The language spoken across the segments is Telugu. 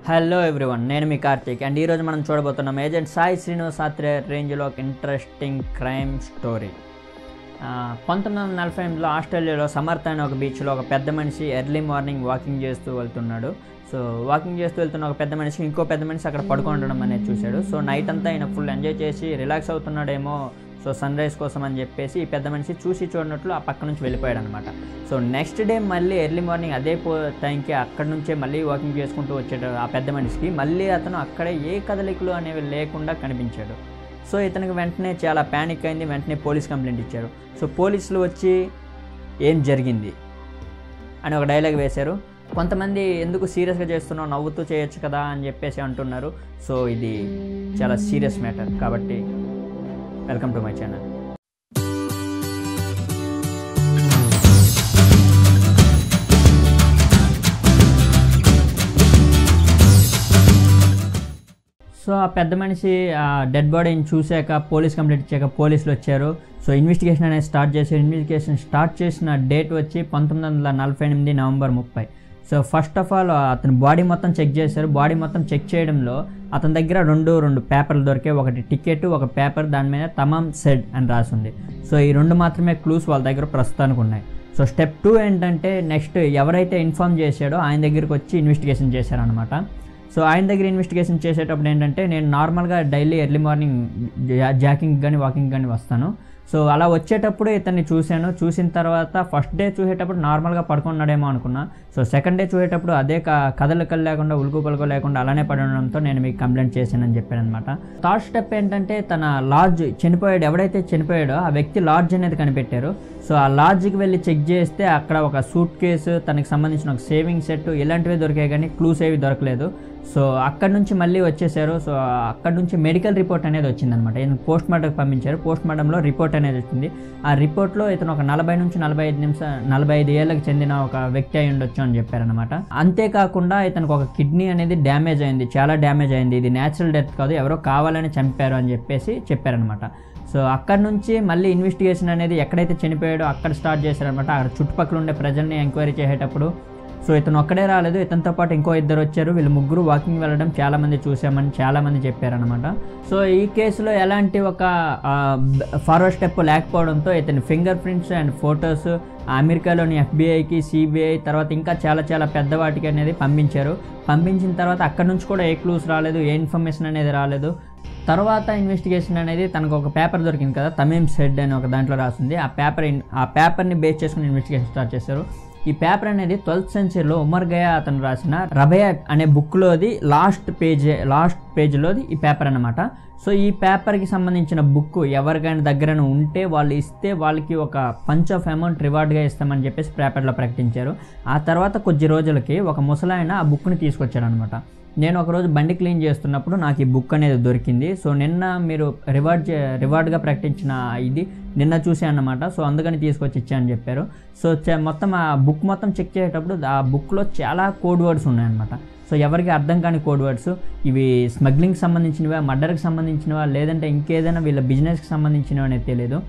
హలో ఎవ్రీవన్ నేను మీ కార్తీక్ అండ్ ఈరోజు మనం చూడబోతున్నాం ఏజెంట్ సాయి శ్రీనివాస్ ఆత్రే రేంజ్లో ఒక ఇంట్రెస్టింగ్ క్రైమ్ స్టోరీ ఆ, పంతొమ్మిది వందల నలభై ఎనిమిదిలో ఆస్ట్రేలియాలో సమర్థ అనే ఒక బీచ్లో ఒక పెద్ద మనిషి ఎర్లీ మార్నింగ్ వాకింగ్ చేస్తూ వెళ్తున్నాడు సో వాకింగ్ చేస్తూ వెళ్తున్న ఒక పెద్ద మనిషి ఇంకో పెద్ద మనిషి అక్కడ పడుకోవడం అనేది చూశాడు సో నైట్ అంతా ఆయన ఫుల్ ఎంజాయ్ చేసి రిలాక్స్ అవుతున్నాడేమో సో సన్ రైజ్ కోసం అని చెప్పేసి ఈ పెద్ద మనిషి చూసి చూడనట్లు ఆ పక్క నుంచి వెళ్ళిపోయాడు అనమాట సో నెక్స్ట్ డే మళ్ళీ ఎర్లీ మార్నింగ్ అదే పో టైంకి అక్కడ నుంచే మళ్ళీ వాకింగ్ చేసుకుంటూ వచ్చాడు ఆ పెద్ద మనిషికి మళ్ళీ అతను అక్కడే ఏ కదలికలు అనేవి లేకుండా కనిపించాడు సో ఇతనికి వెంటనే చాలా ప్యానిక్ అయింది వెంటనే పోలీస్ కంప్లైంట్ ఇచ్చారు సో పోలీసులు వచ్చి ఏం జరిగింది అని ఒక డైలాగ్ వేశారు కొంతమంది ఎందుకు సీరియస్గా చేస్తున్నావు నవ్వుతూ చేయొచ్చు కదా అని చెప్పేసి అంటున్నారు సో ఇది చాలా సీరియస్ మ్యాటర్ కాబట్టి welcome to my channel so ఆ పెద్ద మనిషి ఆ డెడ్ బాడీని చూశాక పోలీస్ కంప్లైంట్ ఇచ్చాక పోలీసులు వచ్చారు సో ఇన్వెస్టిగేషన్ అనేది స్టార్ట్ చేశారు ఇన్వెస్టిగేషన్ స్టార్ట్ చేసిన డేట్ వచ్చి పంతొమ్మిది వందల నలభై ఎనిమిది నవంబర్ ముప్పై సో ఫస్ట్ ఆఫ్ ఆల్ అతని బాడీ మొత్తం చెక్ చేశారు బాడీ మొత్తం చెక్ చేయడంలో అతని దగ్గర రెండు రెండు పేపర్లు దొరికాయి ఒకటి టికెట్ ఒక పేపర్ దాని మీద తమాం సెడ్ అని రాసి ఉంది సో ఈ రెండు మాత్రమే క్లూస్ వాళ్ళ దగ్గర ప్రస్తుతానికి ఉన్నాయి సో స్టెప్ టూ ఏంటంటే నెక్స్ట్ ఎవరైతే ఇన్ఫామ్ చేశాడో ఆయన దగ్గరికి వచ్చి ఇన్వెస్టిగేషన్ చేశారనమాట సో ఆయన దగ్గర ఇన్వెస్టిగేషన్ చేసేటప్పుడు ఏంటంటే నేను నార్మల్గా డైలీ ఎర్లీ మార్నింగ్ జాకింగ్ కానీ వాకింగ్ కానీ వస్తాను సో అలా వచ్చేటప్పుడు ఇతన్ని చూశాను చూసిన తర్వాత ఫస్ట్ డే చూసేటప్పుడు నార్మల్గా పడుకున్నాడేమో అనుకున్నా సో సెకండ్ డే చూసేటప్పుడు అదే క- కదలికలు లేకుండా ఉలుకు పలుకు లేకుండా అలానే పడి ఉండడంతో నేను మీకు కంప్లైంట్ చేశానని చెప్పాను అనమాట థర్డ్ స్టెప్ ఏంటంటే తన లాడ్జ్ చనిపోయాడు ఎవడైతే చనిపోయాడో ఆ వ్యక్తి లాడ్జ్ అనేది కనిపెట్టారు సో ఆ లాడ్జ్కి వెళ్ళి చెక్ చేస్తే అక్కడ ఒక సూట్ కేసు తనకి సంబంధించిన ఒక సేవింగ్ సెట్ ఇలాంటివి దొరికాయి కానీ క్లూస్ ఏవి దొరకలేదు సో అక్కడ నుంచి మళ్ళీ వచ్చేసారు సో అక్కడ నుంచి మెడికల్ రిపోర్ట్ అనేది వచ్చిందనమాట ఈయన పోస్ట్ మార్టంకి పంపించారు పోస్ట్ మార్టంలో రిపోర్ట్ అనేది వచ్చింది ఆ రిపోర్ట్లో ఇతను ఒక నలభై నుంచి నలభై ఐదు నిమిషం నలభై ఐదు ఏళ్ళకి చెందిన ఒక వ్యక్తి అయి ఉండొచ్చు అని చెప్పారనమాట అంతేకాకుండా ఇతనికి ఒక కిడ్నీ అనేది డ్యామేజ్ అయింది చాలా డ్యామేజ్ అయింది ఇది న్యాచురల్ డెత్ కాదు ఎవరో కావాలని చంపారు అని చెప్పేసి చెప్పారనమాట సో అక్కడ నుంచి మళ్ళీ ఇన్వెస్టిగేషన్ అనేది ఎక్కడైతే చనిపోయాడో అక్కడ స్టార్ట్ చేశారనమాట అక్కడ చుట్టుపక్కల ఉండే ప్రజల్ని ఎంక్వైరీ చేసేటప్పుడు సో ఇతను ఒక్కడే రాలేదు ఇతనితో పాటు ఇంకో ఇద్దరు వచ్చారు వీళ్ళు ముగ్గురు వాకింగ్ వెళ్ళడం చాలా మంది చూసామని చాలా మంది చెప్పారనమాట సో ఈ కేసులో ఎలాంటి ఒక ఫార్వర్డ్ స్టెప్ లేకపోవడంతో ఇతని ఫింగర్ ప్రింట్స్ అండ్ ఫొటోస్ అమెరికాలోని ఎఫ్బిఐకి సిబిఐ తర్వాత ఇంకా చాలా చాలా పెద్ద వాటికి అనేది పంపించారు పంపించిన తర్వాత అక్కడ నుంచి కూడా ఏ క్లూస్ రాలేదు ఏ ఇన్ఫర్మేషన్ అనేది రాలేదు తర్వాత ఇన్వెస్టిగేషన్ అనేది తనకు ఒక పేపర్ దొరికింది కదా తమీం సెడ్ అని ఒక దాంట్లో రాసింది ఆ పేపర్ ఆ పేపర్ని బేస్ చేసుకుని ఇన్వెస్టిగేషన్ స్టార్ట్ చేశారు ఈ పేపర్ అనేది ట్వెల్త్ సెంచరీలో ఉమర్ గయా అతను రాసిన రబయాట్ అనే బుక్లోది లాస్ట్ పేజ్ లాస్ట్ పేజ్లోది ఈ పేపర్ అన్నమాట సో ఈ పేపర్కి సంబంధించిన బుక్ ఎవరికైనా దగ్గర ఉంటే వాళ్ళు ఇస్తే వాళ్ళకి ఒక పంచ్ ఆఫ్ అమౌంట్ రివార్డ్గా ఇస్తామని చెప్పేసి పేపర్లో ప్రకటించారు ఆ తర్వాత కొద్ది రోజులకి ఒక ముసలాయన ఆ బుక్ని తీసుకొచ్చాడు అనమాట నేను ఒకరోజు బండి క్లీన్ చేస్తున్నప్పుడు నాకు ఈ బుక్ అనేది దొరికింది సో నిన్న మీరు రివార్డ్ చే- రివార్డ్గా ప్రకటించిన ఇది నిన్న చూసాను అన్నమాట సో అందుకని తీసుకొచ్చి ఇచ్చాను చెప్పారు సో చ- మొత్తం ఆ బుక్ మొత్తం చెక్ చేసేటప్పుడు ఆ బుక్లో చాలా కోడ్ వర్డ్స్ ఉన్నాయన్నమాట సో ఎవరికి అర్థం కాని కోడ్ వర్డ్స్ ఇవి స్మగ్లింగ్కి సంబంధించినవా మర్డర్కి సంబంధించినవా లేదంటే ఇంకేదైనా వీళ్ళ బిజినెస్కి సంబంధించినవి అనేది తెలియదు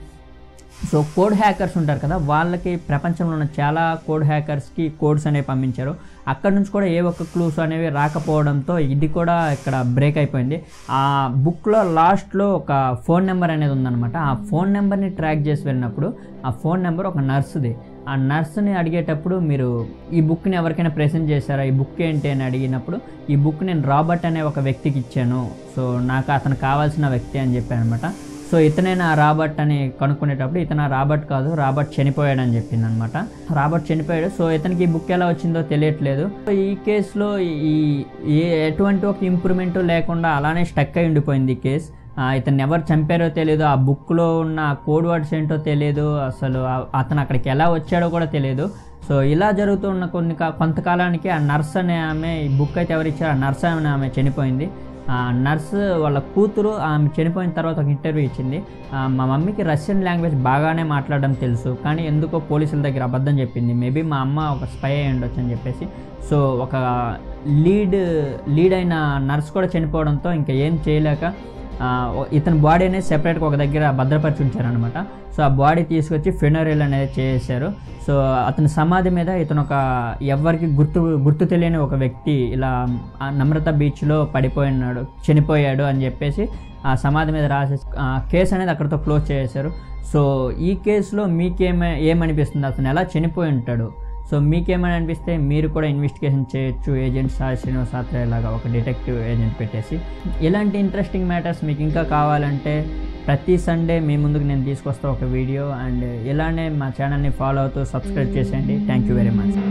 సో కోడ్ హ్యాకర్స్ ఉంటారు కదా వాళ్ళకి ప్రపంచంలో ఉన్న చాలా కోడ్ హ్యాకర్స్కి కోడ్స్ అనేవి పంపించారు అక్కడ నుంచి కూడా ఏ ఒక్క క్లూస్ అనేవి రాకపోవడంతో ఇది కూడా ఇక్కడ బ్రేక్ అయిపోయింది ఆ బుక్లో లాస్ట్లో ఒక ఫోన్ నెంబర్ అనేది ఉందన్నమాట ఆ ఫోన్ నెంబర్ని ట్రాక్ చేసి వెళ్ళినప్పుడు ఆ ఫోన్ నెంబర్ ఒక నర్సుది ఆ నర్సుని అడిగేటప్పుడు మీరు ఈ బుక్ని ఎవరికైనా ప్రెజెంట్ చేశారా ఈ బుక్ ఏంటి అని అడిగినప్పుడు ఈ బుక్ నేను రాబర్ట్ అనే ఒక వ్యక్తికి ఇచ్చాను సో నాకు అతను కావాల్సిన వ్యక్తి అని చెప్పాను అనమాట సో ఇతనే నా రాబర్ట్ అని కనుక్కునేటప్పుడు ఇతను ఆ రాబర్ట్ కాదు రాబర్ట్ చనిపోయాడు అని చెప్పింది అనమాట రాబర్ట్ చనిపోయాడు సో ఇతనికి ఈ బుక్ ఎలా వచ్చిందో తెలియట్లేదు సో ఈ కేసులో ఈ ఏ ఎటువంటి ఒక ఇంప్రూవ్మెంట్ లేకుండా అలానే స్టక్ అయి ఉండిపోయింది ఈ కేసు ఆ, ఇతన్ని ఎవరు చంపారో తెలియదు ఆ బుక్లో ఉన్న కోడ్ వర్డ్స్ ఏంటో తెలియదు అసలు ఆ- అతను అక్కడికి ఎలా వచ్చాడో కూడా తెలియదు సో ఇలా జరుగుతున్న కొన్ని కా- కొంతకాలానికి ఆ నర్స్ అనే ఆమె ఈ బుక్ అయితే ఎవరు ఇచ్చారో ఆ నర్స్ అనే ఆమె చనిపోయింది ఆ నర్స్ వాళ్ళ కూతురు ఆమె చనిపోయిన తర్వాత ఒక ఇంటర్వ్యూ ఇచ్చింది ఆ, మా మమ్మీకి రష్యన్ లాంగ్వేజ్ బాగానే మాట్లాడడం తెలుసు కానీ ఎందుకో పోలీసుల దగ్గర అబద్ధం చెప్పింది మేబీ మా అమ్మ ఒక స్పై అయి ఉండొచ్చు అని చెప్పేసి సో ఒక లీడ్ లీడ్ అయిన నర్స్ కూడా చనిపోవడంతో ఇంకా ఏం చేయలేక ఆ, ఓ- ఇతని బాడీ అనేది సెపరేట్గా ఒక దగ్గర భద్రపరిచి ఉంచారనమాట సో ఆ బాడీ తీసుకొచ్చి ఫినరల్ అనేది చేశారు సో అతని సమాధి మీద ఇతను ఒక ఎవరికి గుర్తు గుర్తు తెలియని ఒక వ్యక్తి ఇలా ఆ నమ్రత బీచ్లో పడిపోయినాడు చనిపోయాడు అని చెప్పేసి ఆ సమాధి మీద రాసేసి ఆ కేసు అనేది అక్కడితో క్లోజ్ చేశారు సో ఈ కేసులో మీకేమే ఏమనిపిస్తుంది అతను ఎలా చనిపోయి ఉంటాడు సో మీకేమైనా అనిపిస్తే మీరు కూడా ఇన్వెస్టిగేషన్ చేయొచ్చు ఏజెంట్ సాయి శ్రీనివాస్ ఆత్రేయ లాగా ఒక డిటెక్టివ్ ఏజెంట్ పెట్టేసి ఇలాంటి ఇంట్రెస్టింగ్ మ్యాటర్స్ మీకు ఇంకా కావాలంటే ప్రతి సండే మీ ముందుకు నేను తీసుకొస్తా ఒక వీడియో అండ్ ఇలానే మా ఛానల్ని ఫాలో అవుతూ సబ్స్క్రైబ్ చేసేయండి థ్యాంక్ యూ వెరీ మచ్